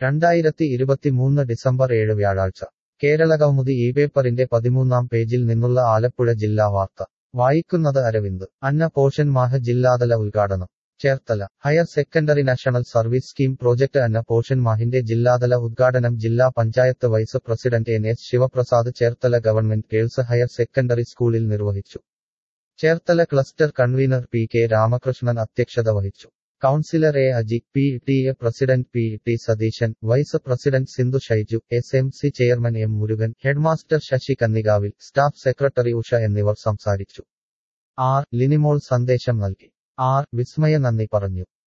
രണ്ടായിരത്തി ഇരുപത്തിമൂന്ന് ഡിസംബർ ഏഴ് വ്യാഴാഴ്ച കേരളകൗമുദി ഈ പേപ്പറിന്റെ പതിമൂന്നാം പേജിൽ നിന്നുള്ള ആലപ്പുഴ ജില്ലാ വാർത്ത വായിക്കുന്നത് അരവിന്ദ് അന്ന പോഷൻ മാഹ ജില്ലാതല ഉദ്ഘാടനം Cherthala higher secondary national service scheme project Anna Poshan മാഹിന്റെ ജില്ലാതല ഉദ്ഘാടനം ജില്ലാ panchayat vice president N S Sivaprasad Cherthala government girls higher secondary സ്കൂളിൽ നിർവഹിച്ചു Cherthala cluster convener P K Ramakrishnan അധ്യക്ഷത വഹിച്ചു councillor A Aji P T A president P T Satheesan vice president Sindhu Shaiju S M C chairman M Murugan headmaster Sasi കന്നികാവിൽ staff secretary Usha എന്നിവർ സംസാരിച്ചു ആർ ലിനിമോൾ സന്ദേശം നൽകി R വിസ്മയ നന്ദി പറഞ്ഞു